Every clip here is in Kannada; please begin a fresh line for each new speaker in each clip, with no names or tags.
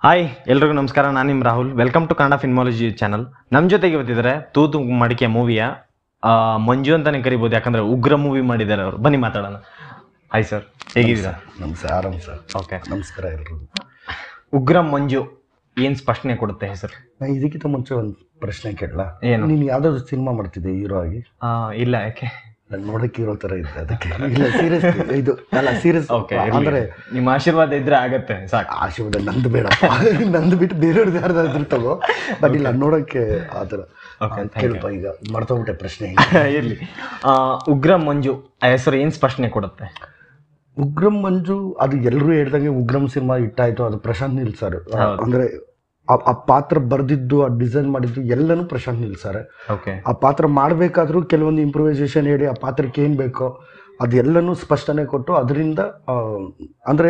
ಹಾಯ್ ಎಲ್ರಿಗೂ ನಮಸ್ಕಾರ ನಾನು ನಿಮ್ಮ Rahul welcome to Kannada Finmology channel ನಮ್ಮ ಜೊತೆಗೆ ಇವತ್ತಿದ್ದಾರೆ ತೂತು ಮಡಿಕೆ ಮೂವಿಯ ಮಂಜು ಅಂತಾನೆ ಕರಿಬೋದು ಯಾಕಂದ್ರೆ ಉಗ್ರ ಮೂವಿ ಮಾಡಿದ್ದಾರೆ ಅವರು ಬನ್ನಿ ಮಾತಾಡೋಣ ಹಾಯ್ ಸರ್ ಹೇಗಿದ್ದೀರಾ
ನಮಸ್ಕಾರ ಆರಾಮ್ ಸರ್
ಓಕೆ
ನಮಸ್ಕಾರ ಎಲ್ರಿಗೂ
ಉಗ್ರ ಮಂಜು ಏನು ಸ್ಪಷ್ಟನೆ ಕೊಡುತ್ತೆ ಹೆಸರು
ನಾ ಇದಕ್ಕಿಂತ ಮುಂಚೆ ಒಂದು ಪ್ರಶ್ನೆ ಕೇಳಲ್ಲ
ಏನು?
ನೀನು ಯಾವ್ದಾದ್ರು ಸಿನಿಮಾ ಮಾಡ್ತಿದ್ದೆ ಹೀರೋ ಆಗಿ
ಆ, ಇಲ್ಲ ಯಾಕೆ
ನಾನು ನೋಡಕ್ಕೆ ಹೀರೋ ತರ ಇದ್ದೆ ಅದಕ್ಕೆ ಇಲ್ಲ ಸೀರಿಯಸ್ ಇದು ಅಲ್ಲ ಸೀರಿಯಸ್
ಓಕೆ
ಅಂದ್ರೆ
ನಿಮ್ಮ ಆಶೀರ್ವಾದ ಇದ್ರೆ ಆಗತ್ತೆ ಸಾಕು
ಆಶೀರ್ವಾದ ನಂದು ಬೇಡ ನಂದು ಬಿಟ್ಟು ಬೇರೆಯವ್ರದ್ದು ಯಾರ್ದಾದ್ರು ತಗೋ ಬಟ್ ಇಲ್ಲ ನೋಡಕ್ಕೆ ಆ ಥರ
Okay,
ಆ, ಕೇಳಪ್ಪ ಈಗ ಮರ್ತೋಗ್ಬಿಟ್ಟೆ ಪ್ರಶ್ನೆ
ಇರ್ಲಿ ಆ, ಉಗ್ರ ಮಂಜು ಆ ಹೆಸರು ಏನು ಸ್ಪಷ್ಟನೆ ಕೊಡುತ್ತೆ
ಉಗ್ರಂ ಮಂಜು ಅದು ಎಲ್ಲರೂ ಹೇಳ್ದಂಗೆ ಉಗ್ರಂ ಸಿನಿಮಾ ಇಟ್ಟಾಯ್ತು ಅದು ಪ್ರಶಾಂತ್ ನಿಲ್ ಸರ್
ಹೌದು.
ಅಂದ್ರೆ ಆ- ಆ ಪಾತ್ರ ಬರ್ದಿದ್ದು ಆ ಡಿಸೈನ್ ಮಾಡಿದ್ದು ಎಲ್ಲನೂ ಪ್ರಶಾಂತ್ ನಿಲ್ ಸರ್
ಓಕೆ
ಆ ಪಾತ್ರ ಮಾಡಬೇಕಾದ್ರೂ ಕೆಲವೊಂದು ಇಂಪ್ರೂವೈಸೇಷನ್ ಹೇಳಿ ಆ ಪಾತ್ರಕ್ಕೆ ಏನು ಬೇಕೋ ಅದೆಲ್ಲನೂ ಸ್ಪಷ್ಟನೆ ಕೊಟ್ಟು ಅದರಿಂದ ಅಂದರೆ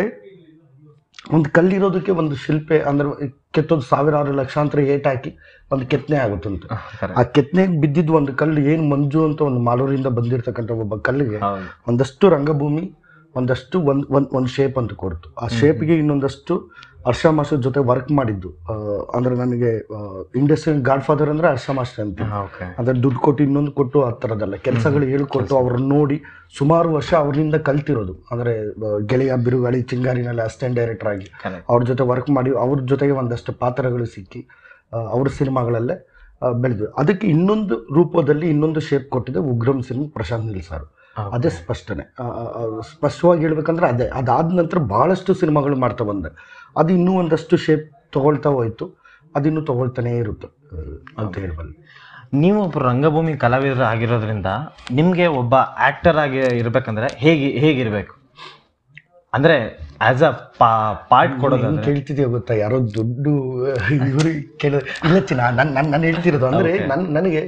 ಒಂದು ಕಲ್ಲಿರೋದಕ್ಕೆ ಒಂದು ಶಿಲ್ಪೆ ಅಂದ್ರೆ ಕೆತ್ತೋದು ಸಾವಿರಾರು ಲಕ್ಷಾಂತರ ಏಟ್ ಹಾಕಿ ಒಂದು ಕೆತ್ತನೆ ಆಗುತ್ತಂತೆ ಆ ಕೆತ್ತನೆಗೆ ಬಿದ್ದಿದ್ದು ಒಂದು ಕಲ್ಲು ಏನು ಮಂಜು ಅಂತ ಒಂದು ಮಾಡೋರಿಂದ ಬಂದಿರತಕ್ಕಂಥ ಒಬ್ಬ ಕಲ್ಲಿಗೆ
ಹೌದು
ಒಂದಷ್ಟು ರಂಗಭೂಮಿ ಒಂದಷ್ಟು ಒಂದು ಒಂದು ಒಂದು ಶೇಪ್ ಅಂತ ಕೊಡ್ತು ಆ ಶೇಪ್ಗೆ ಇನ್ನೊಂದಷ್ಟು ಹರ್ಷ ಮಾಸ್ಟರ್ ಜೊತೆ ವರ್ಕ್ ಮಾಡಿದ್ದು ಆ, ಅಂದ್ರೆ ನನಗೆ ಇಂಡಸ್ಟ್ರಿ ಗಾಡ್ ಫಾದರ್ ಅಂದ್ರೆ ಹರ್ಷ ಮಾಸ್ಟರ್ ಅಂತ
ಓಕೆ
ಅಂದ್ರೆ ದುಡ್ಡು ಕೊಟ್ಟು ಇನ್ನೊಂದು ಕೊಟ್ಟು ಆ ಥರದ್ದಲ್ಲ ಕೆಲಸಗಳು ಹೇಳ್ಕೊಟ್ಟು ಅವ್ರನ್ನ ನೋಡಿ ಸುಮಾರು ವರ್ಷ ಅವರಿಂದ ಕಲ್ತಿರೋದು ಅಂದ್ರೆ ಆ, ಗೆಳೆಯ ಬಿರುಗಾಳಿ ಚಿಂಗಾರಿನಲ್ಲಿ ಅಸಿಸ್ಟೆಂಟ್ ಡೈರೆಕ್ಟರ್ ಆಗಿ
ಕರೆಕ್ಟ್
ಅವ್ರ ಜೊತೆ ವರ್ಕ್ ಮಾಡಿ ಅವ್ರ ಜೊತೆಗೆ ಒಂದಷ್ಟು ಪಾತ್ರಗಳು ಸಿಕ್ಕಿ ಆ, ಅವ್ರ ಸಿನಿಮಾಗಳಲ್ಲೇ ಬೆಳೆದು ಅದಕ್ಕೆ ಇನ್ನೊಂದು ರೂಪದಲ್ಲಿ ಇನ್ನೊಂದು ಶೇಪ್ ಕೊಟ್ಟಿದೆ ಉಗ್ರಂ ಸಿನಿಮಾ ಪ್ರಶಾಂತ್ ನಿಲ್ ಸರ್ ಅದೇ ಸ್ಪಷ್ಟನೆ ಆ, ಆ, ಆ, ಸ್ಪಷ್ಟವಾಗಿ ಹೇಳ್ಬೇಕಂದ್ರೆ ಅದೇ ಅದಾದ ನಂತರ ಭಾಳಷ್ಟು ಸಿನಿಮಾಗಳು ಮಾಡ್ತಾ ಬಂದೆ ಅದು ಇನ್ನೂ ಒಂದಷ್ಟು ಶೇಪ್ ತಗೊಳ್ತಾ ಹೋಯ್ತು ಅದಿನ್ನೂ ತಗೊಳ್ತಾನೇ ಇರುತ್ತೆ ಆ, ಅಂತ ಹೇಳ್ಬಲ್ಲೆ
ನೀವು ಒಬ್ಬ ರಂಗಭೂಮಿ ಕಲಾವಿದರು ಆಗಿರೋದ್ರಿಂದ ನಿಮಗೆ ಒಬ್ಬ ಆಕ್ಟರ್ ಆಗಿ ಇರ್ಬೇಕಂದ್ರೆ ಹೇಗೆ ಹೇಗಿರ್ಬೇಕು ಅಂದ್ರೆ ಆಸ್ ಅ ಪಾರ್ಟ್
ಹೆಂಗ್
ಕೊಡೋದಂದ್ರೆ
ಕೇಳ್ತಿದ್ಯಾ ಗೊತ್ತಾ ಯಾರೋ ದುಡ್ಡು ಇವರು ಕೇಳ ಇಲ್ಲ ಚಿನ್ನ ನಾನು ನಾನು ನಾನು ಹೇಳ್ತಿರೋದು ಅಂದ್ರೆ
Okay.
ನನ್ ನನಗೆ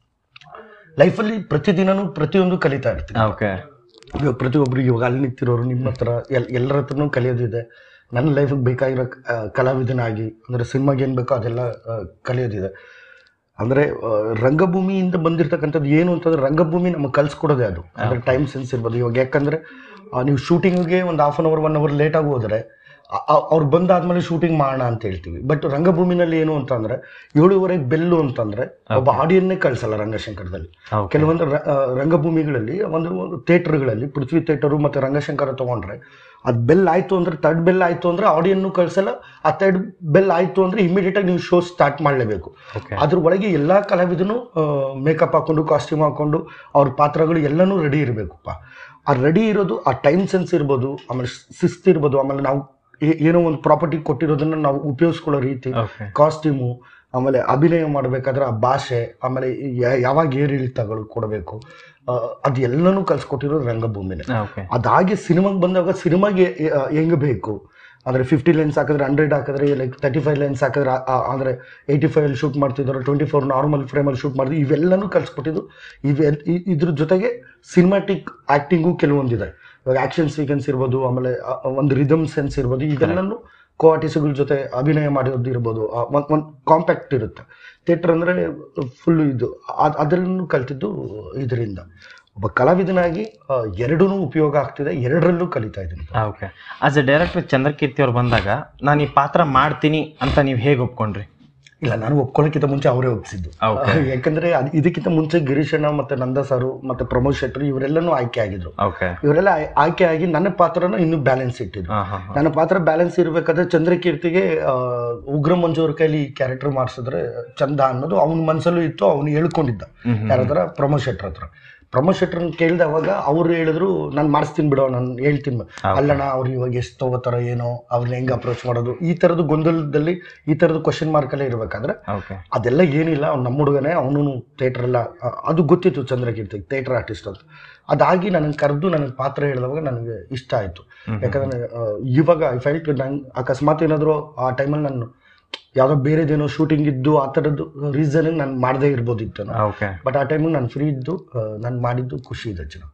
ಲೈಫಲ್ಲಿ ಪ್ರತಿದಿನನೂ ಪ್ರತಿಯೊಂದು ಕಲಿತಾ ಇರ್ತೀನಿ
ಓಕೆ
ಇವಾಗ ಪ್ರತಿಯೊಬ್ಬರಿಗೆ ಇವಾಗ ಅಲ್ಲಿ ನಿಂತಿರೋರು ನಿಮ್ಮ ಹತ್ರ ಎಲ್ ಎಲ್ಲರ ಹತ್ರನೂ ಕಲಿಯೋದಿದೆ ನನ್ನ ಲೈಫಿಗೆ ಬೇಕಾಗಿರೋ ಆ, ಕಲಾವಿದನಾಗಿ ಅಂದರೆ ಸಿನಿಮಾಗೆ ಏನು ಬೇಕೋ ಅದೆಲ್ಲ ಆ, ಕಲಿಯೋದಿದೆ ಅಂದರೆ ರಂಗಭೂಮಿಯಿಂದ ಬಂದಿರತಕ್ಕಂಥದ್ದು ಏನು ಅಂತಂದ್ರೆ ರಂಗಭೂಮಿ ನಮಗೆ ಕಲಿಸ್ಕೊಡೋದೇ ಅದು ಅಂದರೆ ಟೈಮ್ ಸೆನ್ಸ್ ಇರ್ಬೋದು ಇವಾಗ ಯಾಕಂದರೆ ನೀವು ಶೂಟಿಂಗ್ಗೆ ಒಂದು half an hour one hour ಲೇಟಾಗಿ ಹೋದರೆ ಅವ್ರು ಬಂದಾದ್ಮೇಲೆ ಶೂಟಿಂಗ್ ಮಾಡೋಣ ಅಂತ ಹೇಳ್ತೀವಿ ಬಟ್ ರಂಗಭೂಮಿನಲ್ಲಿ ಏನು ಅಂತಂದ್ರೆ ಏಳುವರೆಗೆ ಬೆಲ್ಲು ಅಂತಂದ್ರೆ ಒಬ್ಬ ಆಡಿಯನ್ನೇ ಕಳ್ಸಲ್ಲ ರಂಗಶಂಕರದಲ್ಲಿ
ಓಕೆ
ಕೆಲವೊಂದು ರ- ಆ, ರಂಗಭೂಮಿಗಳಲ್ಲಿ ಒಂದು ಥಿಯೇಟರ್ಗಳಲ್ಲಿ ಪೃಥ್ವಿ ಥಿಯೇಟರು ಮತ್ತು ರಂಗಶಂಕರ ತಗೊಂಡ್ರೆ ಅದು ಬೆಲ್ ಆಯಿತು ಅಂದ್ರೆ ತರ್ಡ್ ಬೆಲ್ ಆಯಿತು ಅಂದ್ರೆ ಆಡಿಯನ್ನು ಕಳ್ಸಲ್ಲ ಆ ತರ್ಡ್ ಬೆಲ್ ಆಯಿತು ಅಂದ್ರೆ ಇಮಿಡಿಯೇಟಾಗಿ ನೀವು ಶೋ ಸ್ಟಾರ್ಟ್ ಮಾಡಲೇಬೇಕು
ಓಕೆ
ಅದ್ರ ಒಳಗೆ ಎಲ್ಲ ಕಲಾವಿದನು ಮೇಕಪ್ ಹಾಕೊಂಡು ಕಾಸ್ಟ್ಯೂಮ್ ಹಾಕೊಂಡು ಅವ್ರ ಪಾತ್ರಗಳು ಎಲ್ಲನೂ ರೆಡಿ ಇರಬೇಕಪ್ಪ ಆ ರೆಡಿ ಇರೋದು ಆ ಟೈಮ್ ಸೆನ್ಸ್ ಇರ್ಬೋದು ಆಮೇಲೆ ಶಿಸ್ತು ಇರ್ಬೋದು ಆಮೇಲೆ ನಾವು ಏ- ಏನೋ ಒಂದು ಪ್ರಾಪರ್ಟಿ ಕೊಟ್ಟಿರೋದನ್ನ ನಾವು ಉಪಯೋಗಿಸ್ಕೊಳ್ಳೋ ರೀತಿ
ಓಕೆ
ಕಾಸ್ಟ್ಯೂಮು ಆಮೇಲೆ ಅಭಿನಯ ಮಾಡಬೇಕಾದ್ರೆ ಆ ಭಾಷೆ ಆಮೇಲೆ ಯಾ- ಯಾವಾಗ ಏರಿಳಿತಗಳು ಕೊಡಬೇಕು ಅದು ಎಲ್ಲನೂ ಕಲ್ಸ್ಕೊಟ್ಟಿರೋದು ರಂಗಭೂಮಿನೇ
ಓಕೆ
ಅದಾಗಿ ಸಿನಿಮಾಗೆ ಬಂದಾಗ ಸಿನಿಮಾಗೆ ಹೆಂಗೆ ಬೇಕು ಅಂದರೆ ಫಿಫ್ಟಿ ಲೈನ್ಸ್ ಹಾಕಿದ್ರೆ ಹಂಡ್ರೆಡ್ ಹಾಕಿದ್ರೆ ಲೈಕ್ ತರ್ಟಿ ಫೈವ್ ಲೈನ್ಸ್ ಹಾಕಿದ್ರೆ ಆ- ಆ- ಅಂದರೆ ಏಯ್ಟಿ ಫೈವಲ್ಲಿ ಶೂಟ್ ಮಾಡ್ತಿದ್ದಾರೆ ಟ್ವೆಂಟಿ ಫೋರ್ ನಾರ್ಮಲ್ ಫ್ರೇಮಲ್ಲಿ ಶೂಟ್ ಮಾಡಿದ್ರು ಇವೆಲ್ಲನೂ ಕಲಿಸ್ಕೊಟ್ಟಿದ್ದು ಇವೆಲ್ ಇ- ಇದ್ರ ಜೊತೆಗೆ ಸಿನಿಮಾಟಿಕ್ ಆ್ಯಕ್ಟಿಂಗು ಕೆಲವೊಂದಿದೆ ಇವಾಗ ಆ್ಯಕ್ಷನ್ ಸೀಕ್ವೆನ್ಸ್ ಇರ್ಬೋದು ಆಮೇಲೆ ಆ- ಆ ಒಂದು ರಿದಮ್ ಸೆನ್ಸ್ ಇರ್ಬೋದು ಇವೆಲ್ಲನೂ ಕೋ ಆರ್ಟಿಸ್ಟ್ಗಳ ಜೊತೆ ಅಭಿನಯ ಮಾಡಿರೋದು ಇರ್ಬೋದು ಒಂದು ಒಂದು ಕಾಂಪ್ಯಾಕ್ಟ್ ಇರುತ್ತೆ ಥಿಯೇಟರ್ ಅಂದರೆ ಫುಲ್ ಇದು ಅದ್- ಅದೆಲ್ಲನೂ ಕಲ್ತಿದ್ದು ಇದರಿಂದ ಒಬ್ಬ ಕಲಾವಿದನಾಗಿ ಎರಡೂ ಉಪಯೋಗ ಆಗ್ತಿದೆ ಎರಡರಲ್ಲೂ ಕಲಿತಾ ಇದ್ದೀನಿ
okay as a director Chandrakeerthi ಅವ್ರು ಬಂದಾಗ ನಾನು ಈ ಪಾತ್ರ ಮಾಡ್ತೀನಿ ಅಂತ ನೀವು ಹೇಗೆ ಒಪ್ಕೊಂಡ್ರಿ
ಇಲ್ಲ ನಾನು ಒಪ್ಕೊಳ್ಳೋಕ್ಕಿಂತ ಮುಂಚೆ ಅವರೇ ಒಪ್ಸಿದ್ದು
Okay.
ಯಾಕಂದ್ರೆ ಅದ್- ಇದಕ್ಕಿಂತ ಮುಂಚೆ ಗಿರೀಶ್ ಅಣ್ಣ ಮತ್ತೆ ನಂದ ಸಾರು ಮತ್ತೆ ಪ್ರಮೋದ್ ಶೆಟ್ಟಿ ಇವರೆಲ್ಲನೂ ಆಯ್ಕೆ ಆಗಿದ್ರು
ಓಕೆ
ಇವರೆಲ್ಲ ಆಯ್- ಆಯ್ಕೆ ಆಗಿ ನನ್ನ ಪಾತ್ರನ ಇನ್ನೂ ಬ್ಯಾಲೆನ್ಸ್ ಇಟ್ಟಿದ್ರು
ಹಾಂ ಹಾಂ
ನನ್ನ ಪಾತ್ರ ಬ್ಯಾಲೆನ್ಸ್ ಇರಬೇಕಾದ್ರೆ ಚಂದ್ರಕೀರ್ತಿಗೆ ಆ, ಉಗ್ರ ಮಂಜು ಅವ್ರ ಕೈಲಿ ಕ್ಯಾರೆಕ್ಟರ್ ಮಾಡಿಸಿದ್ರೆ ಚಂದ ಅನ್ನೋದು ಅವನ ಮನಸ್ಸಲ್ಲೂ ಇತ್ತು ಅವನು ಹೇಳ್ಕೊಂಡಿದ್ದ ಯಾರ ಹತ್ರ ಪ್ರಮೋದ್ ಶೆಟ್ರ್ ಹತ್ರ ಪ್ರಮೋದ್ ಶೆಟ್ರನ್ನ ಕೇಳಿದವಾಗ ಅವ್ರು ಹೇಳಿದ್ರು ನಾನು ಮಾಡಿಸ್ತೀನಿ ಬಿಡೋ ನಾನು ಹೇಳ್ತೀನಿ ಬ- ಅಲ್ಲಣ್ಣ ಅವ್ರು ಇವಾಗ ಎಷ್ಟು ತಗೋತಾರೋ ಏನೋ ಅವ್ರನ್ನ ಹೆಂಗೆ ಅಪ್ರೋಚ್ ಮಾಡೋದು ಈ ಥರದ ಗೊಂದಲದಲ್ಲಿ ಈ ಥರದ ಕ್ವಶನ್ ಮಾರ್ಕಲ್ಲೇ ಇರಬೇಕಾದ್ರೆ
ಓಕೆ
ಅದೆಲ್ಲ ಏನಿಲ್ಲ ಅವ್ನು ನಮ್ಮ ಹುಡುಗನೇ ಅವನು ಥಿಯೇಟರ್ ಎಲ್ಲ ಅ- ಅದು ಗೊತ್ತಿತ್ತು ಚಂದ್ರಕೀರ್ತಿ ಥಿಯೇಟರ್ ಆರ್ಟಿಸ್ಟ್ ಅಂತ ಅದಾಗಿ ನನಗೆ ಕರೆದು ನನಗೆ ಪಾತ್ರ ಹೇಳಿದವಾಗ ನನಗೆ ಇಷ್ಟ ಆಯಿತು ಯಾಕಂದರೆ ಇವಾಗ ಫೈಟ್ ನಂಗೆ ಅಕಸ್ಮಾತ್ ಏನಾದರೂ ಆ ಟೈಮಲ್ಲಿ ನಾನು ಯಾವುದೋ ಬೇರೆದೇನೋ ಶೂಟಿಂಗ್ ಇದ್ದು ಆ ಥರದ್ದು ರೀಸನಿಗೆ ನಾನು ಮಾಡದೇ ಇರ್ಬೋದಿತ್ತು
ಓಕೆ
ಬಟ್ ಆ ಟೈಮಿಗೆ ನಾನು ಫ್ರೀ ಇದ್ದು ನಾನು ಮಾಡಿದ್ದು ಖುಷಿ ಇದೆ ಜನ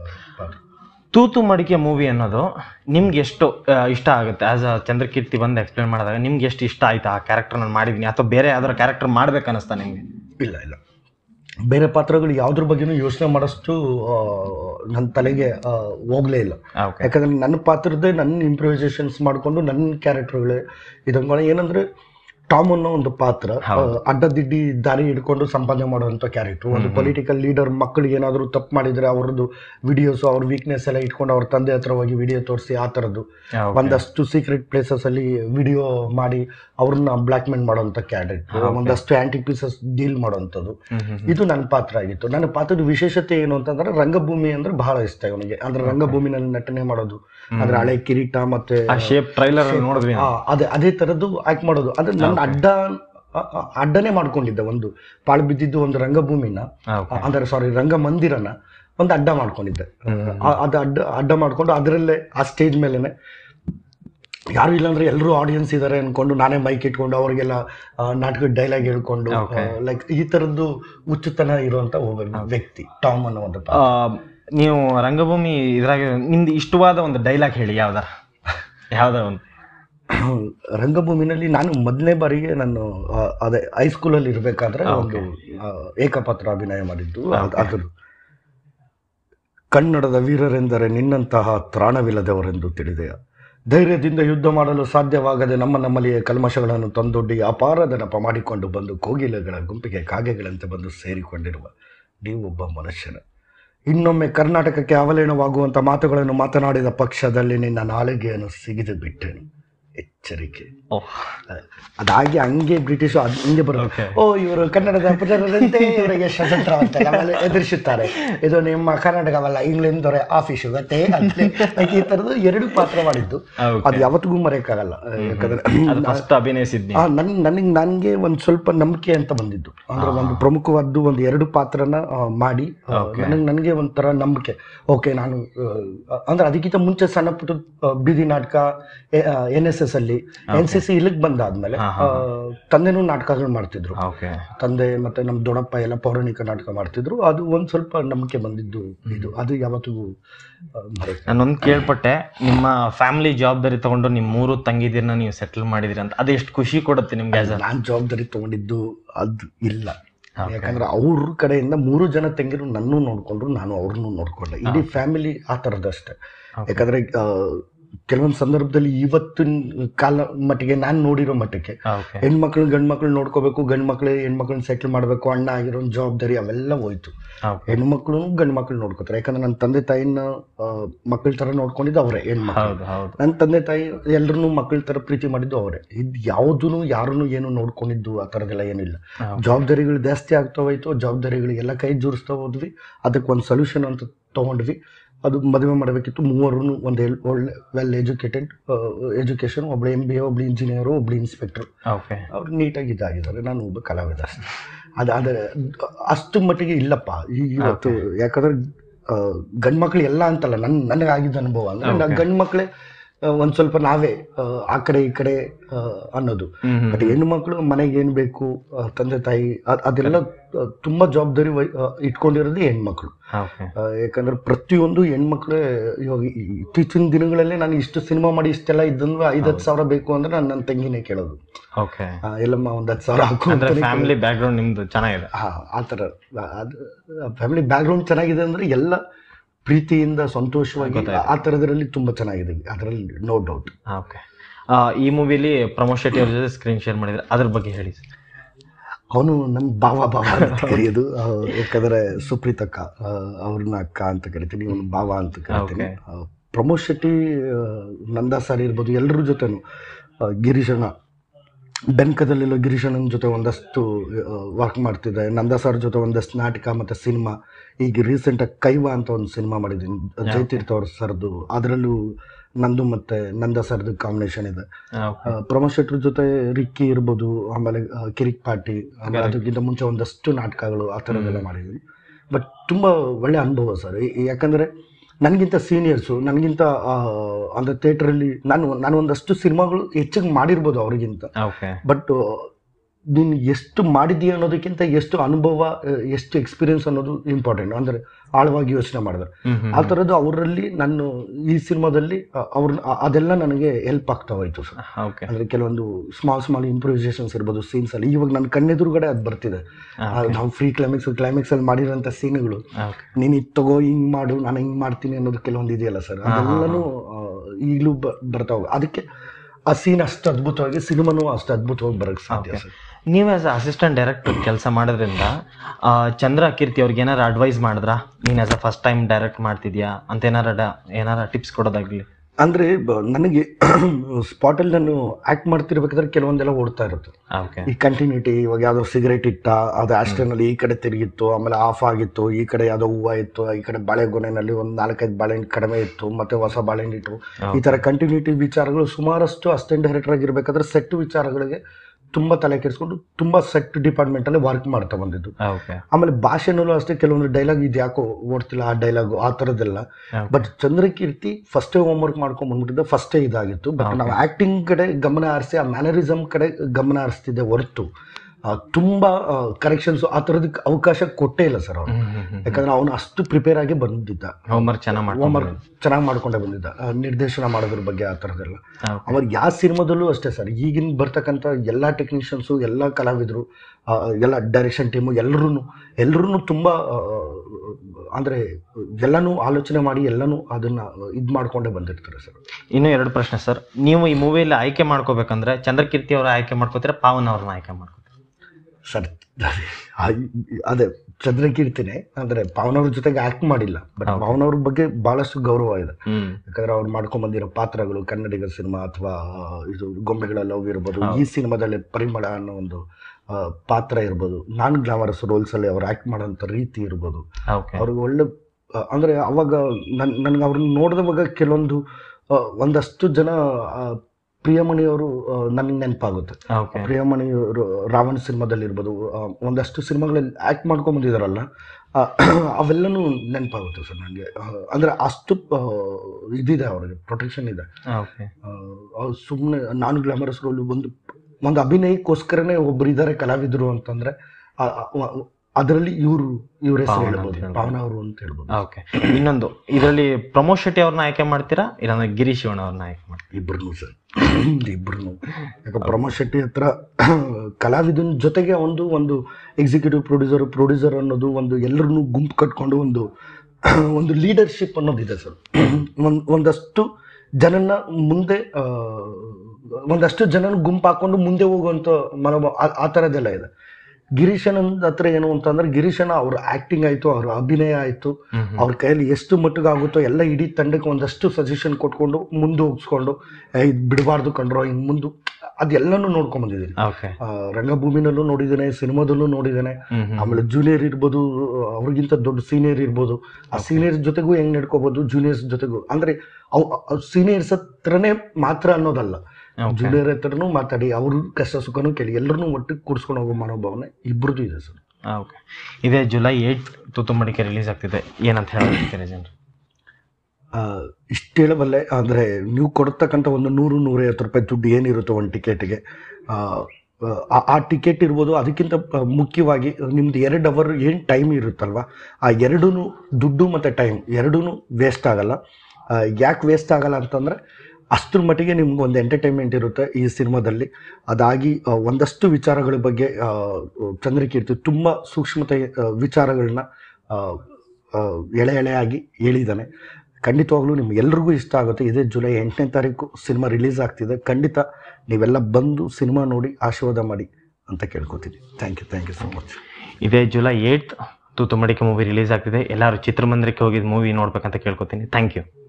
ತೂತು ಮಡಿಕೆ ಮೂವಿ ಅನ್ನೋದು ನಿಮ್ಗೆ ಎಷ್ಟು ಆ, ಇಷ್ಟ ಆಗುತ್ತೆ ಆಸ್ ಅ ಚಂದ್ರಕೀರ್ತಿ ಬಂದು ಎಕ್ಸ್ಪ್ಲೇನ್ ಮಾಡಿದಾಗ ನಿಮ್ಗೆ ಎಷ್ಟು ಇಷ್ಟ ಆಯ್ತಾ ಆ ಕ್ಯಾರೆಕ್ಟರ್ ನಾನು ಮಾಡಿದ್ದೀನಿ ಅಥವಾ ಬೇರೆ ಯಾವ್ದಾರು ಕ್ಯಾರೆಕ್ಟರ್ ಮಾಡ್ಬೇಕು ಅನಿಸ್ತಾ ನಿಮಗೆ
ಇಲ್ಲ ಇಲ್ಲ ಬೇರೆ ಪಾತ್ರಗಳು ಯಾವ್ದ್ರ ಬಗ್ಗೆನೂ ಯೋಚನೆ ಮಾಡೋಷ್ಟು ನನ್ನ ತಲೆಗೆ ಆ, ಹೋಗ್ಲೇ ಇಲ್ಲ
ಓಕೆ
ಯಾಕಂದ್ರೆ ನನ್ನ ಪಾತ್ರದ್ದೇ ನನ್ನ ಇಂಪ್ರೂವೈಸೇಷನ್ಸ್ ಮಾಡಿಕೊಂಡು ನನ್ನ ಕ್ಯಾರೆಕ್ಟರ್ಗಳೇ ಇದಂಗಳ ಏನಂದ್ರೆ ಟಾಮ್ ಅನ್ನೋ ಒಂದು ಪಾತ್ರ ಆ, ಅಡ್ಡದಿಡ್ಡಿ ದಾರಿ ಹಿಡ್ಕೊಂಡು ಸಂಪಾದನೆ ಮಾಡುವಂತ ಕ್ಯಾರೆಕ್ಟರ್ ಒಂದು ಪೊಲಿಟಿಕಲ್ ಲೀಡರ್ ಮಕ್ಕಳಿಗೆ ಏನಾದರೂ ತಪ್ಪು ಮಾಡಿದ್ರೆ ಅವ್ರದ್ದು ವಿಡಿಯೋಸ್ ಅವ್ರ ವೀಕ್ನೆಸ್ ಎಲ್ಲ ಇಟ್ಕೊಂಡು ಅವ್ರ ತಂದೆ ಹತ್ರ ಹೋಗಿ ವಿಡಿಯೋ ತೋರಿಸಿ ಆ ಥರದ್ದು ಒಂದಷ್ಟು ಸೀಕ್ರೆಟ್ ಪ್ಲೇಸಸ್ ಅಲ್ಲಿ ವಿಡಿಯೋ ಮಾಡಿ ಅವ್ರನ್ನ ಬ್ಲಾಕ್ ಮೇಲ್ ಮಾಡುವಂತ ಕ್ಯಾರೆಕ್ಟರ್ ಒಂದಷ್ಟು ಆಂಟಿ ಪೀಸಸ್ ಡೀಲ್ ಮಾಡುವಂಥದ್ದು ಇದು ನನ್ನ ಪಾತ್ರ ಆಗಿತ್ತು ನನ್ನ ಪಾತ್ರದ ವಿಶೇಷತೆ ಏನು ಅಂತಂದ್ರೆ ರಂಗಭೂಮಿ ಅಂದ್ರೆ ಬಹಳ ಇಷ್ಟ ಇವನಿಗೆ ಅಂದ್ರೆ ರಂಗಭೂಮಿನಲ್ಲಿ ನಟನೆ ಮಾಡೋದು ಅಂದ್ರೆ ಹಳೆ ಕಿರೀಟ ಮತ್ತೆ
ಆ ಶೇಪ್ ಟ್ರೈಲರ್ ನೋಡಿದ್ವಿ
ಆ, ಅದೇ ಅದೇ ತರದ್ದು ಆಕ್ಟ್ ಮಾಡೋದು ಅಂದ್ರೆ ನನ್ನ ಅಡ್ಡ ಆ, ಆ, ಅಡ್ಡನೇ ಮಾಡ್ಕೊಂಡಿದ್ದೆ ಒಂದು ಪಾಳು ಬಿದ್ದಿದ್ದು ಒಂದು ರಂಗಭೂಮಿನ
ಓಕೆ
ಆ, ಅಂದ್ರೆ ಸಾರಿ ರಂಗಮಂದಿರನ ಒಂದು ಅಡ್ಡ ಮಾಡ್ಕೊಂಡಿದ್ದೆ ಆ- ಅದು ಅಡ್ಡ ಅಡ್ಡ ಮಾಡ್ಕೊಂಡು ಅದರಲ್ಲೇ ಆ ಸ್ಟೇಜ್ ಮೇಲೆನೆ ಯಾರು ಇಲ್ಲಾಂದ್ರೆ ಎಲ್ಲರೂ ಆಡಿಯನ್ಸ್ ಇದ್ದಾರೆ ಅನ್ಕೊಂಡು ನಾನೇ ಮೈಕ್ ಇಟ್ಕೊಂಡು ಅವರಿಗೆಲ್ಲ ನಾಟಕದ ಡೈಲಾಗ್ ಹೇಳ್ಕೊಂಡು
Okay.
ಲೈಕ್ ಈ ತರದ್ದು ಹುಚ್ಚುತನ ಇರುವಂತ ಒಬ್ಬ ವ್ಯಕ್ತಿ ಟಾಮ್ ಅನ್ನೋ ಒಂದು ಪಾತ್ರ.
ಆ, ನೀವು ರಂಗಭೂಮಿ ಇದ್ರಾಗ ನಿಮ್ದು ಇಷ್ಟವಾದ ಒಂದು ಡೈಲಾಗ್ ಹೇಳಿ ಯಾವ್ದಾರ ಯಾವ್ದಾರ ಒಂದು
ರಂಗಭೂಮಿನಲ್ಲಿ ನಾನು ಮೊದಲನೇ ಬಾರಿಗೆ ನಾನು ಆ, ಅದೇ ಹೈಸ್ಕೂಲಲ್ಲಿ ಇರಬೇಕಾದ್ರೆ ಒಂದು ಆ, ಏಕಪಾತ್ರ ಅಭಿನಯ ಮಾಡಿದ್ದು ಅದ್- ಅದ್ರದ್ದು ಕನ್ನಡದ ವೀರರೆಂದರೆ ನಿನ್ನಂತಹ ತ್ರಾಣವಿಲ್ಲದವರೆಂದು ತಿಳಿದೆಯ ಧೈರ್ಯದಿಂದ ಯುದ್ಧ ಮಾಡಲು ಸಾಧ್ಯವಾಗದೆ ನಮ್ಮ ನಮ್ಮಲ್ಲಿಯೇ ಕಲ್ಮಶಗಳನ್ನು ತಂದೊಡ್ಡಿ ಅಪಾರದ ನೆಪ ಮಾಡಿಕೊಂಡು ಬಂದು ಕೋಗಿಲೆಗಳ ಗುಂಪಿಗೆ ಕಾಗೆಗಳಂತೆ ಬಂದು ಸೇರಿಕೊಂಡಿರುವ ನೀವೊಬ್ಬ ಮನುಷ್ಯನ ಇನ್ನೊಮ್ಮೆ ಕರ್ನಾಟಕಕ್ಕೆ ಅವಲೇಣವಾಗುವಂಥ ಮಾತುಗಳನ್ನು ಮಾತನಾಡಿದ ಪಕ್ಷದಲ್ಲಿ ನಿನ್ನ ನಾಲಿಗೆಯನ್ನು ಸಿಗಿದು ಬಿಟ್ಟೆನು ಎಚ್ಚರಿಕೆ
ಓಹ್
ಅದಾಗಿ ಹಂಗೆ ಬ್ರಿಟಿಷ್ ಅದ್ ಹಿಂಗೆ ಬರೋದು
Okay.
ಓ ಇವರು ಕನ್ನಡದ ಪ್ರಜರಂತೆ ಇವರಿಗೆ ಸ್ವತಂತ್ರವಂತೆ ಆಮೇಲೆ ಎದುರಿಸುತ್ತಾರೆ ಇದು ನಿಮ್ಮ ಕರ್ನಾಟಕವಲ್ಲ ಇಂಗ್ಲೆಂಡ್ ದೊರೆ ಆಫೀಸು ಗತ್ತೆ ಅಂತ like ಈ ತರದ್ದು ಎರಡು ಪಾತ್ರ ಮಾಡಿದ್ದು
Okay.
ಅದು ಯಾವತ್ತಿಗೂ ಮರೆಯಕ್ಕಾಗಲ್ಲ ಯಾಕಂದ್ರೆ
ಅದು ಫಸ್ಟ್ ಅಭಿನಯಿಸಿದ್ನಿ
ಆ, ನನ್ ನನಗೆ ನನಗೆ ಒಂದು ಸ್ವಲ್ಪ ನಂಬಿಕೆ ಅಂತ ಬಂದಿದ್ದು ಅಂದ್ರೆ ಒಂದು ಪ್ರಮುಖವಾದ್ದು ಒಂದು ಎರಡು ಪಾತ್ರನ ಆ, ಮಾಡಿ ನನಗೆ ನನಗೆ ಒಂಥರ ನಂಬಿಕೆ ಓಕೆ ನಾನು ಆ, ಅಂದ್ರೆ ಅದಕ್ಕಿಂತ ಮುಂಚೆ ಸಣ್ಣ ಪುಟ್ಟ ಆ, ಬೀದಿ ನಾಟಕ ಎನ್ ಎಸ್ ಎಸ್ ಅಲ್ಲಿ ಎನ್ ಸಿ ಸಿ ಇಲ್ಲಿಗೆ ಬಂದಾದ್ಮೇಲೆ ಆ, ತಂದೆನೂ ನಾಟಕಗಳು ಮಾಡ್ತಿದ್ರು
ಓಕೆ
ತಂದೆ ಮತ್ತೆ ನಮ್ಮ ದೊಡ್ಡಪ್ಪ ಎಲ್ಲ ಪೌರಾಣಿಕ ನಾಟಕ ಮಾಡ್ತಿದ್ರು ಅದು ಒಂದ್ ಸ್ವಲ್ಪ ನಂಬಿಕೆ ಬಂದಿದ್ದು ಇದು ಅದು ಯಾವತ್ತಿಗೂ ಆ, ಮರೆಯಕ್ಕೆ
ನಾನೊಂದು ಕೇಳ್ಪಟ್ಟೆ ನಿಮ್ಮ ಫ್ಯಾಮಿಲಿ ಜವಾಬ್ದಾರಿ ತಗೊಂಡು ನಿಮ್ಮ ಮೂರು ತಂಗಿದಿರನ್ನ ನೀವು ಸೆಟಲ್ ಮಾಡಿದಿರಿ ಅಂತ ಅದು ಎಷ್ಟು ಖುಷಿ ಕೊಡುತ್ತೆ ನಿಮ್ಗೆ ಆಸ್
ನಾನ್ ಜವಾಬ್ದಾರಿ ತಗೊಂಡಿದ್ದು ಅದು ಇಲ್ಲ ಯಾಕಂದ್ರೆ ಅವ್ರ ಕಡೆಯಿಂದ ಮೂರು ಜನ ತಂಗಿರು ನನ್ನೂ ನೋಡ್ಕೊಂಡ್ರು ನಾನು ಅವ್ರನ್ನೂ ನೋಡ್ಕೊಂಡೆ ಇಡೀ ಫ್ಯಾಮಿಲಿ ಆ ಥರದಷ್ಟೇ ಯಾಕಂದ್ರೆ ಆ, ಕೆಲವೊಂದು ಸಂದರ್ಭದಲ್ಲಿ ಇವತ್ತಿನ ಕಾಲ ಮಟ್ಟಿಗೆ ನಾನು ನೋಡಿರೋ ಮಟ್ಟಕ್ಕೆ
ಓಕೆ
ಹೆಣ್ಮಕ್ಳು ಗಂಡು ಮಕ್ಳು ನೋಡ್ಕೋಬೇಕು ಗಂಡು ಮಕ್ಳು ಹೆಣ್ಮಕ್ಳನ್ನ ಸೆಟ್ಲ್ ಮಾಡಬೇಕು ಅಣ್ಣ ಆಗಿರೋ ಜವಾಬ್ದಾರಿ ಅವೆಲ್ಲ ಹೋಯ್ತು
ಓಕೆ
ಹೆಣ್ಮಕ್ಳು ಗಂಡು ಮಕ್ಳು ನೋಡ್ಕೋತಾರೆ ಯಾಕಂದ್ರೆ ನನ್ನ ತಂದೆ ತಾಯಿನ ಮಕ್ಕಳ ತರ ನೋಡ್ಕೊಂಡಿದ್ದು ಅವರೇ ಹೆಣ್ಮಕ್ಳು
ಹೌದು ಹೌದು
ನನ್ನ ತಂದೆ ತಾಯಿ ಎಲ್ಲರನ್ನೂ ಮಕ್ಕಳ ತರ ಪ್ರೀತಿ ಮಾಡಿದ್ದು ಅವರೇ ಇದು ಯಾವುದೂ ಯಾರನ್ನು ಏನು ನೋಡ್ಕೊಂಡಿದ್ದು ಆ ಥರದ್ದೆಲ್ಲ ಏನಿಲ್ಲ
ಹೌದು.
ಜವಾಬ್ದಾರಿಗಳು ಜಾಸ್ತಿ ಆಗ್ತಾ ಹೋಯ್ತು ಜವಾಬ್ದಾರಿಗಳಿಗೆಲ್ಲ ಕೈ ಜೋಡಿಸ್ತಾ ಹೋದ್ವಿ ಅದಕ್ಕೆ ಒಂದು ಸೊಲ್ಯೂಷನ್ ಅಂತ ತೊಗೊಂಡ್ವಿ ಅದು ಮದುವೆ ಮಾಡಬೇಕಿತ್ತು ಮೂವರು ಒಂದು ಎಲ್- ಒಳ್ಳೆ ವೆಲ್ ಎಜುಕೇಟೆಡ್ ಎಜುಕೇಷನ್ ಒಬ್ಳು ಎಮ್ ಬಿ ಎ ಒಬ್ಳು ಇಂಜಿನಿಯರು ಒಬ್ಳು ಇನ್ಸ್ಪೆಕ್ಟ್ರು
ಓಕೆ
ಅವ್ರು ನೀಟಾಗಿ ಇದಾಗಿದ್ದಾರೆ ನಾನು ಒಬ್ಬ ಕಲಾವಿದ ಅಷ್ಟೇ ಅದು ಅದ ಅಷ್ಟು ಮಟ್ಟಿಗೆ ಇಲ್ಲಪ್ಪ ಈ- ಇವತ್ತು ಯಾಕಂದ್ರೆ ಗಂಡು ಮಕ್ಳು ಎಲ್ಲ ಅಂತಲ್ಲ ನನ್ ನನಗಾಗಿದ್ದ ಅನುಭವ ಅಂದ್ರೆ ಗಂಡು ಮಕ್ಳೇ ಆ, ಒಂದ್ ಸ್ವಲ್ಪ ನಾವೇ ಆ, ಆ ಕಡೆ ಈ ಕಡೆ ಆ, ಅನ್ನೋದು
ಹ್ಮ್
ಬಟ್ ಹೆಣ್ಣು ಮಕ್ಕಳು ಮನೆಗೆ ಏನ್ ಬೇಕು ಆ, ತಂದೆ ತಾಯಿ ಅದ್- ಅದೆಲ್ಲ ಆ, ತುಂಬಾ ಜವಾಬ್ದಾರಿ ವಹಿ- ಆ, ಇಟ್ಕೊಂಡಿರೋದು ಹೆಣ್ಮಕ್ಳು
ಓಕೆ
ಆ, ಯಾಕಂದ್ರೆ ಪ್ರತಿಯೊಂದು ಹೆಣ್ಮಕ್ಳೇ ಇವಾಗ ಈ- ಇತ್ತೀಚಿನ ದಿನಗಳಲ್ಲೇ ನಾನು ಇಷ್ಟು ಸಿನಿಮಾ ಮಾಡಿ ಇಷ್ಟೆಲ್ಲ ಇದ್ದಂದ್ರೆ ಐದು ಹತ್ತು ಸಾವಿರ ಬೇಕು ಅಂದ್ರೆ ನಾನು ನನ್ನ ತಂಗಿನೇ ಕೇಳೋದು
ಓಕೆ
ಆ, ಎಲ್ಲಮ್ಮ ಒಂದ್ ಹತ್ತು ಸಾವಿರ ಹಾಕು
ಅಂದ್ರೆ
ಅಂತಾನೆ
ಫ್ಯಾಮಿಲಿ ಬ್ಯಾಕ್ ಗ್ರೌಂಡ್ ನಿಮ್ದು ಚೆನ್ನಾಗಿದೆ
ಹಾ ಆ ಥರ ಅದು ಫ್ಯಾಮಿಲಿ ಬ್ಯಾಕ್ಗ್ರೌಂಡ್ ಚೆನ್ನಾಗಿದೆ ಅಂದ್ರೆ ಎಲ್ಲ ಪ್ರೀತಿಯಿಂದ ಸಂತೋಷವಾಗಿ ಆ ಥರದ್ರಲ್ಲಿ ತುಂಬಾ ಚೆನ್ನಾಗಿದೆ ಅದರಲ್ಲಿ ನೋ ಡೌಟ್
ಓಕೆ ಈ ಮೂವಿಲಿ ಪ್ರಮೋದ್ ಶೆಟ್ಟಿ ಅವ್ರ ಜೊತೆ ಸ್ಕ್ರೀನ್ ಶೇರ್ ಮಾಡಿದ್ರೆ ಅದ್ರ ಬಗ್ಗೆ ಹೇಳಿ ಸರ್
ಅವನು ನಮ್ಮ ಭಾವ ಭಾವ ಅಂತ ಕರೆಯೋದು ಆ, ಯಾಕಂದ್ರೆ ಸುಪ್ರೀತಕ್ಕ ಆ, ಅವ್ರನ್ನ ಅಕ್ಕ ಅಂತ ಕರಿತೀನಿ ಇವನು ಭಾವ ಅಂತ ಕರಿತೀನಿ ಆ, ಪ್ರಮೋದ್ ಶೆಟ್ಟಿ ಆ, ನಂದಾ ಸರ್ ಇರ್ಬೋದು ಎಲ್ಲರ ಜೊತೆನು ಆ, ಗಿರೀಶಣ್ಣ ಬೆನ್ಕದಲ್ಲಿರೋ ಗಿರೀಶಣ್ಣನ ಜೊತೆ ಒಂದಷ್ಟು ವರ್ಕ್ ಮಾಡ್ತಿದ್ದೆ ನಂದಾ ಸರ್ ಜೊತೆ ಒಂದಷ್ಟು ನಾಟಕ ಮತ್ತು ಸಿನಿಮಾ ಈಗ ರೀಸೆಂಟಾಗಿ ಕೈವ ಅಂತ ಒಂದು ಸಿನಿಮಾ ಮಾಡಿದ್ದೀನಿ ಜಯತೀರ್ಥ ಅವ್ರ ಸರ್ದು ಅದರಲ್ಲೂ ನಂದು ಮತ್ತು ನಂದಾ ಸರ್ದು ಕಾಂಬಿನೇಷನ್ ಇದೆ
ಓಕೆ
ಆ, ಪ್ರಮೋದ್ ಶೆಟ್ರ್ ಜೊತೆ ರಿಕ್ಕಿ ಇರ್ಬೋದು ಆಮೇಲೆ ಆ, ಕಿರಿಕ್ ಪಾರ್ಟಿ ಆಮೇಲೆ ಅದಕ್ಕಿಂತ ಮುಂಚೆ ಒಂದಷ್ಟು ನಾಟಕಗಳು ಆ ಥರದ್ದೆಲ್ಲ ಮಾಡಿದ್ದೀನಿ ಬಟ್ ತುಂಬ ಒಳ್ಳೆ ಅನುಭವ ಸರ್ ಯಾಕಂದರೆ ನನಗಿಂತ ಸೀನಿಯರ್ಸು ನನಗಿಂತ ಅಂದರೆ ಥಿಯೇಟ್ರಲ್ಲಿ ನಾನು ನಾನು ಒಂದಷ್ಟು ಸಿನಿಮಾಗಳು ಹೆಚ್ಚಿಗೆ ಮಾಡಿರ್ಬೋದು ಅವ್ರಿಗಿಂತ
ಓಕೆ
ಬಟ್ ನೀನು ಎಷ್ಟು ಮಾಡಿದೀಯ ಅನ್ನೋದಕ್ಕಿಂತ ಎಷ್ಟು ಅನುಭವ ಆ, ಎಷ್ಟು ಎಕ್ಸ್ಪೀರಿಯನ್ಸ್ ಅನ್ನೋದು ಇಂಪಾರ್ಟೆಂಟ್ ಅಂದರೆ ಆಳವಾಗಿ ಯೋಚನೆ ಮಾಡಿದ್ರೆ
ಹ್ಮ್ ಹ್ಮ್
ಆ ಥರದ್ದು ಅವರಲ್ಲಿ ನಾನು ಈ ಸಿನಿಮಾದಲ್ಲಿ ಅವ್ರ ಅದೆಲ್ಲ ನನಗೆ ಹೆಲ್ಪ್ ಆಗ್ತಾ ಹೋಯ್ತು ಸರ್
ಓಕೆ
ಅಂದ್ರೆ ಕೆಲವೊಂದು ಸ್ಮಾಲ್ ಸ್ಮಾಲ್ ಇಂಪ್ರೂವೈಸೇಷನ್ಸ್ ಇರ್ಬೋದು ಸೀನ್ಸ್ ಅಲ್ಲಿ ಇವಾಗ ನನ್ನ ಕಣ್ಣೆದುರುಗಡೆ ಅದು ಬರ್ತಿದೆ ಆ, ನಾವು ಫ್ರೀ ಕ್ಲೈಮ್ಯಾಕ್ಸ್ ಕ್ಲೈಮ್ಯಾಕ್ಸ್ ಅಲ್ಲಿ ಮಾಡಿರೋಂಥ ಸೀನ್ಗಳು
ಓಕೆ
ನೀನು ಇದು ತಗೋ ಹಿಂಗ್ ಮಾಡು ನಾನು ಹಿಂಗ್ ಮಾಡ್ತೀನಿ ಅನ್ನೋದು ಕೆಲವೊಂದು ಇದೆಯಲ್ಲ ಸರ್ ಅದೆಲ್ಲನೂ ಆ, ಈಗಲೂ ಬ- ಬರ್ತಾ ಹೋಗ ಅದಕ್ಕೆ ಆ ಸೀನ್ ಅಷ್ಟು ಅದ್ಭುತವಾಗಿ ಸಿನಿಮಾನು ಅಷ್ಟು ಅದ್ಭುತವಾಗಿ ಬರಕ್ ಸಾಧ್ಯ
Okay.
ಸರ್
ನೀವು ಆಸ್ ಅಸಿಸ್ಟೆಂಟ್ ಡೈರೆಕ್ಟರ್ ಕೆಲಸ ಮಾಡೋದ್ರಿಂದ ಆ, ಚಂದ್ರ ಕೀರ್ತಿ ಅವ್ರಿಗೆ ಏನಾರು ಅಡ್ವೈಸ್ ಮಾಡಿದ್ರಾ ನೀನು as a first time direct ಮಾಡ್ತಿದ್ಯಾ ಅಂತ ಏನಾರ ಡ- ಏನಾರ ಟಿಪ್ಸ್ ಕೊಡೋದಾಗ್ಲಿ
ಅಂದ್ರೆ ಬ- ನನಗೆ ಸ್ಪಾಟಲ್ಲಿ ನಾನು ಆಕ್ಟ್ ಮಾಡ್ತಿರ್ಬೇಕಾದ್ರೆ ಕೆಲವೊಂದೆಲ್ಲ ಓಡ್ತಾ ಇರುತ್ತೆ
ಓಕೆ
ಈ ಕಂಟಿನ್ಯೂಟಿ ಇವಾಗ ಯಾವ್ದೋ ಸಿಗರೇಟ್ ಇಟ್ಟ ಅದು ಅಷ್ಟೇನಲ್ಲಿ ಈ ಕಡೆ ತಿರುಗಿತ್ತು ಆಮೇಲೆ ಆಫ್ ಆಗಿತ್ತು ಈ ಕಡೆ ಯಾವ್ದೋ ಹೂವು ಇತ್ತು ಈ ಕಡೆ ಬಾಳೆಗೊನೆನಲ್ಲಿ ಒಂದು ನಾಲ್ಕೈದು ಬಾಳೆಹಣ್ಣು ಕಡಿಮೆ ಇತ್ತು ಮತ್ತೆ ಹೊಸ ಬಾಳೆಹಣ್ಣು ಇಟ್ಟು ಈ ತರ ಕಂಟಿನ್ಯೂಟಿ ವಿಚಾರಗಳು ಸುಮಾರಷ್ಟು ಅಸಿಸ್ಟೆಂಟ್ ಡೈರೆಕ್ಟರ್ ಆಗಿರ್ಬೇಕಾದ್ರೆ ಸೆಟ್ ವಿಚಾರಗಳಿಗೆ ತುಂಬಾ ತಲೆ ಕೆಡಿಸ್ಕೊಂಡು ತುಂಬಾ ಸೆಟ್ ಡಿಪಾರ್ಟ್ಮೆಂಟ್ ಅಲ್ಲಿ ವರ್ಕ್ ಮಾಡ್ತಾ ಬಂದಿದ್ದು
ಓಕೆ
ಆಮೇಲೆ ಭಾಷೆನಲ್ಲೂ ಅಷ್ಟೇ ಕೆಲವೊಂದು ಡೈಲಾಗ್ ಇದು ಯಾಕೋ ಓಡ್ತಿಲ್ಲ ಆ ಡೈಲಾಗು ಆ ಥರದ್ದೆಲ್ಲ ಬಟ್ ಚಂದ್ರಕೀರ್ತಿ ಫಸ್ಟೇ ಹೋಮ್ ವರ್ಕ್ ಮಾಡ್ಕೊಂಡ್ ಬಂದ್ಬಿಟ್ಟಿದ್ದೆ ಫಸ್ಟೇ ಇದಾಗಿತ್ತು ಬಟ್ ನಾವು ಆಕ್ಟಿಂಗ್ ಕಡೆ ಗಮನ ಹರಿಸಿ ಆ ಮ್ಯಾನರಿಸಮ್ ಕಡೆ ಗಮನ ಹರಿಸ್ತಿದ್ದೆ ಹೊರತು ಆ, ತುಂಬಾ ಕರೆಕ್ಷನ್ಸ್ ಆ ಥರದಕ್ಕೆ ಅವಕಾಶ ಕೊಟ್ಟೇ ಇಲ್ಲ ಸರ್ ಅವ್ರು ಯಾಕಂದ್ರೆ ಅವನು ಅಷ್ಟು ಪ್ರಿಪೇರ್ ಆಗಿ ಬಂದಿದ್ದ
ಹೋಮ್ವರ್ಕ್ ಚೆನ್ನಾಗಿ
ಹೋಮ್
ಮಾಡ್ಕೊಂಡು
ವರ್ಕ್ ಚೆನ್ನಾಗಿ ಮಾಡ್ಕೊಂಡೇ ಬಂದಿದ್ದ ಆ, ನಿರ್ದೇಶನ ಮಾಡೋದ್ರ ಬಗ್ಗೆ ಆ ಥರದ್ದೆಲ್ಲ
Okay.
ಅವ್ರು ಯಾವ ಸಿನಿಮಾದಲ್ಲೂ ಅಷ್ಟೇ ಸರ್ ಈಗಿನ ಬರ್ತಕ್ಕಂಥ ಎಲ್ಲ ಟೆಕ್ನಿಷಿಯನ್ಸು ಎಲ್ಲ ಕಲಾವಿದರು ಆ, ಎಲ್ಲ ಡೈರೆಕ್ಷನ್ ಟೀಮು ಎಲ್ಲರೂ ಎಲ್ಲರೂ ತುಂಬ ಅಂದರೆ ಎಲ್ಲನೂ ಆಲೋಚನೆ ಮಾಡಿ ಎಲ್ಲನೂ ಅದನ್ನು ಇದು ಮಾಡ್ಕೊಂಡೇ ಬಂದಿರ್ತಾರೆ ಸರ್
ಇನ್ನು ಎರಡು ಪ್ರಶ್ನೆ ಸರ್ ನೀವು ಈ ಮೂವಿಯಲ್ಲಿ ಆಯ್ಕೆ ಮಾಡ್ಕೋಬೇಕಂದ್ರೆ ಚಂದ್ರಕೀರ್ತಿ ಅವರ ಆಯ್ಕೆ ಮಾಡ್ಕೋತೀರಾ ಪಾವನ್ ಅವ್ರನ್ನ ಆಯ್ಕೆ ಮಾಡ್ಕೋತೀರಾ
ಸರ್ ಆ- ಅದೇ ಚಂದ್ರಕೀರ್ತಿನೇ ಅಂದರೆ ಪಾವನವ್ರ ಜೊತೆಗೆ ಆ್ಯಕ್ಟ್ ಮಾಡಿಲ್ಲ ಬಟ್
Okay.
ಪಾವನವ್ರ ಬಗ್ಗೆ ಭಾಳಷ್ಟು ಗೌರವ ಇದೆ
ಹ್ಮ್
ಯಾಕಂದ್ರೆ ಅವ್ರು ಮಾಡ್ಕೊಂಡ್ ಬಂದಿರೋ ಪಾತ್ರಗಳು ಕನ್ನಡಿಗರ ಸಿನಿಮಾ ಅಥವಾ ಇದು ಗೊಂಬೆಗಳ ಲವ್ ಇರ್ಬೋದು ಈ ಸಿನಿಮಾದಲ್ಲಿ ಪರಿಮಳ ಅನ್ನೋ ಒಂದು ಆ, ಪಾತ್ರ ಇರ್ಬೋದು ನಾನ್ ಗ್ಲಾಮರಸ್ ರೋಲ್ಸ್ ಅಲ್ಲಿ ಅವ್ರು ಆಕ್ಟ್ ಮಾಡೋಂಥ ರೀತಿ ಇರ್ಬೋದು
ಓಕೆ
ಅವ್ರಿಗೆ ಒಳ್ಳೆ ಆ, ಅಂದ್ರೆ ಅವಾಗ ನನ್ ನನ್ಗೆ ಅವ್ರನ್ನ ನೋಡಿದವಾಗ ಕೆಲವೊಂದು ಆ, ಒಂದಷ್ಟು ಜನ ಆ, ಪ್ರಿಯಮಣಿ ಅವರು ನನಗೆ ನೆನಪಾಗುತ್ತೆ
ಓಕೆ
ಪ್ರಿಯಮಣಿ ಅವರು ರಾವಣ ಸಿನಿಮಾದಲ್ಲಿ ಇರ್ಬೋದು ಆ, ಒಂದಷ್ಟು ಸಿನಿಮಾಗಳಲ್ಲಿ ಆಕ್ಟ್ ಮಾಡ್ಕೊಂಡ್ ಬಂದಿದಾರಲ್ಲ ಆ, ಅವೆಲ್ಲನೂ ನೆನಪಾಗುತ್ತೆ ಸರ್ ನನಗೆ ಅಂದ್ರೆ ಅಷ್ಟು ಆ, ಇದಿದೆ ಅವ್ರಿಗೆ ಪ್ರೊಟೆಕ್ಷನ್ ಇದೆ
ಓಕೆ
ಸುಮ್ಮನೆ ನಾನು ಗ್ಲಾಮರಸ್ ರೋಲ್ ಒಂದು ಒಂದು ಅಭಿನಯಕ್ಕೋಸ್ಕರನೇ ಒಬ್ರು ಇದ್ದಾರೆ ಕಲಾವಿದರು ಅಂತಂದ್ರೆ ಅದರಲ್ಲಿ ಇವರು ಇವ್ರ ಹೆಸರು
ಪಾವನ ಅಂತ
ಹೇಳ್ಬೋದು
ಹೇಳ್ಬೋದು.
ಪಾವನ ಅವರು ಅಂತ ಹೇಳ್ಬೋದು
ಓಕೆ ಇನ್ನೊಂದು ಇದರಲ್ಲಿ ಪ್ರಮೋದ್ ಶೆಟ್ಟಿ ಅವ್ರನ್ನ ಆಯ್ಕೆ ಮಾಡ್ತೀರಾ ಇಲ್ಲಾಂದ್ರೆ ಗಿರೀಶ್ ಶಿವಣ್ಣ ಅವ್ರನ್ನ ಆಯ್ಕೆ ಮಾಡ್ತೀರಾ
ಇಬ್ರು ಸರ್ ಇಬ್ರು ಯಾಕೆ ಪ್ರಮೋದ್ ಶೆಟ್ಟಿ ಹತ್ರ ಕಲಾವಿದನ ಜೊತೆಗೆ ಒಂದು ಒಂದು ಎಕ್ಸಿಕ್ಯೂಟಿವ್ ಪ್ರೊಡ್ಯೂಸರ್ ಪ್ರೊಡ್ಯೂಸರ್ ಅನ್ನೋದು ಒಂದು ಎಲ್ಲರನ್ನೂ ಗುಂಪು ಕಟ್ಕೊಂಡು ಒಂದು ಒಂದು ಲೀಡರ್ಶಿಪ್ ಅನ್ನೋದಿದೆ ಸರ್ ಒಂದ್ ಒಂದಷ್ಟು ಜನನ ಮುಂದೆ ಆ, ಒಂದಷ್ಟು ಜನನ ಗುಂಪು ಹಾಕೊಂಡು ಮುಂದೆ ಹೋಗುವಂಥ ಮನೋಭಾವ ಆ- ಆ ಥರದ್ದೆಲ್ಲ ಇದೆ ಗಿರೀಶನ ಹತ್ರ ಏನು ಅಂತಂದ್ರೆ ಗಿರೀಶನ ಅವ್ರ ಆಕ್ಟಿಂಗ್ ಆಯ್ತು ಅವ್ರ ಅಭಿನಯ ಆಯ್ತು ಅವ್ರ ಕೈಯಲ್ಲಿ ಎಷ್ಟು ಮಟ್ಟಿಗೆ ಆಗುತ್ತೋ ಎಲ್ಲ ಇಡೀ ತಂಡಕ್ಕೆ ಒಂದಷ್ಟು ಸಜೆಷನ್ ಕೊಟ್ಕೊಂಡು ಮುಂದೆ ಹೋಗಿಸ್ಕೊಂಡು ಇದು ಬಿಡಬಾರ್ದು ಕಂಡ್ರೋ ಹಿಂಗೆ ಮುಂದೆ ಅದೆಲ್ಲನೂ ನೋಡ್ಕೊಂಡ್ ಬಂದಿದ್ದೀನಿ
ಓಕೆ
ಆ, ರಂಗಭೂಮಿನಲ್ಲೂ ನೋಡಿದ್ದೇನೆ ಸಿನಿಮಾದಲ್ಲೂ ನೋಡಿದ್ದೇನೆ ಆಮೇಲೆ ಜೂನಿಯರ್ ಇರ್ಬೋದು ಅವ್ರಿಗಿಂತ ದೊಡ್ಡ ಸೀನಿಯರ್ ಇರ್ಬೋದು ಆ ಸೀನಿಯರ್ಸ್ ಜೊತೆಗೂ ಹೆಂಗ್ ನಡ್ಕೋಬಹುದು ಜೂನಿಯರ್ಸ್ ಜೊತೆಗೂ ಅಂದ್ರೆ ಅವು ಸೀನಿಯರ್ಸ್ ಹತ್ರನೇ ಮಾತ್ರ ಅನ್ನೋದಲ್ಲ ಜೂನಿಯರ್ ಹತ್ರನೂ ಮಾತಾಡಿ ಅವ್ರ ಕಷ್ಟ ಸುಖನೂ ಕೇಳಿ ಎಲ್ಲರನ್ನೂ ಒಟ್ಟಿಗೆ ಕೂಡಿಸ್ಕೊಂಡು ಹೋಗೋ ಮನೋಭಾವನೆ ಇಬ್ಬರದು ಇದೆ ಸರ್
ಓಕೆ ಇದೇ ಜುಲೈ ಏಯ್ಟ್ ತೂತುಂಬಡಿಕೆ ರಿಲೀಸ್ ಆಗ್ತಿದೆ ಏನಂತ ಹೇಳ್ತಿದ್ದೀರಾ ಜನರು
ಆ, ಇಷ್ಟು ಹೇಳಬಲ್ಲೆ ಅಂದರೆ ನೀವು ಕೊಡ್ತಕ್ಕಂಥ ಒಂದು ನೂರು ನೂರೈವತ್ತು ರೂಪಾಯಿ ದುಡ್ಡು ಏನಿರುತ್ತೋ ಒಂದು ಟಿಕೆಟ್ಗೆ ಆ ಟಿಕೆಟ್ ಇರ್ಬೋದು ಅದಕ್ಕಿಂತ ಆ, ಮುಖ್ಯವಾಗಿ ನಿಮ್ದು ಎರಡು ಅವರ್ ಏನು ಟೈಮ್ ಇರುತ್ತಲ್ವ ಆ ಎರಡೂ ದುಡ್ಡು ಮತ್ತು ಟೈಮ್ ಎರಡೂ ವೇಸ್ಟ್ ಆಗಲ್ಲ ಯಾಕೆ ವೇಸ್ಟ್ ಆಗಲ್ಲ ಅಂತಂದರೆ ಅಷ್ಟ್ರ ಮಟ್ಟಿಗೆ ನಿಮ್ಗೆ ಒಂದು ಎಂಟರ್ಟೈನ್ಮೆಂಟ್ ಇರುತ್ತೆ ಈ ಸಿನಿಮಾದಲ್ಲಿ ಅದಾಗಿ ಆ, ಒಂದಷ್ಟು ವಿಚಾರಗಳ ಬಗ್ಗೆ ಆ, ಚಂದ್ರಕೀರ್ತಿ ತುಂಬ ಸೂಕ್ಷ್ಮತೆ ಆ, ವಿಚಾರಗಳನ್ನ ಆ, ಆ, ಎಳೆ ಎಳೆಯಾಗಿ ಹೇಳಿದ್ದಾನೆ ಖಂಡಿತವಾಗ್ಲೂ ನಿಮ್ಗೆಲ್ರಿಗೂ ಇಷ್ಟ ಆಗುತ್ತೆ ಇದೇ ಜುಲೈ ಎಂಟನೇ ತಾರೀಕು ಸಿನಿಮಾ ರಿಲೀಸ್ ಆಗ್ತಿದೆ ಖಂಡಿತ ನೀವೆಲ್ಲ ಬಂದು ಸಿನಿಮಾ ನೋಡಿ ಆಶೀರ್ವಾದ ಮಾಡಿ ಅಂತ ಕೇಳ್ಕೊತೀನಿ thank you thank you so much
ಇದೇ July eight Thootumbadike movie release ಆಗ್ತಿದೆ ಎಲ್ಲರೂ ಚಿತ್ರಮಂದಿರಕ್ಕೆ ಹೋಗಿದ್ದು ಮೂವಿ ನೋಡ್ಬೇಕಂತ ಕೇಳ್ಕೊತೀನಿ ಥ್ಯಾಂಕ್ ಯು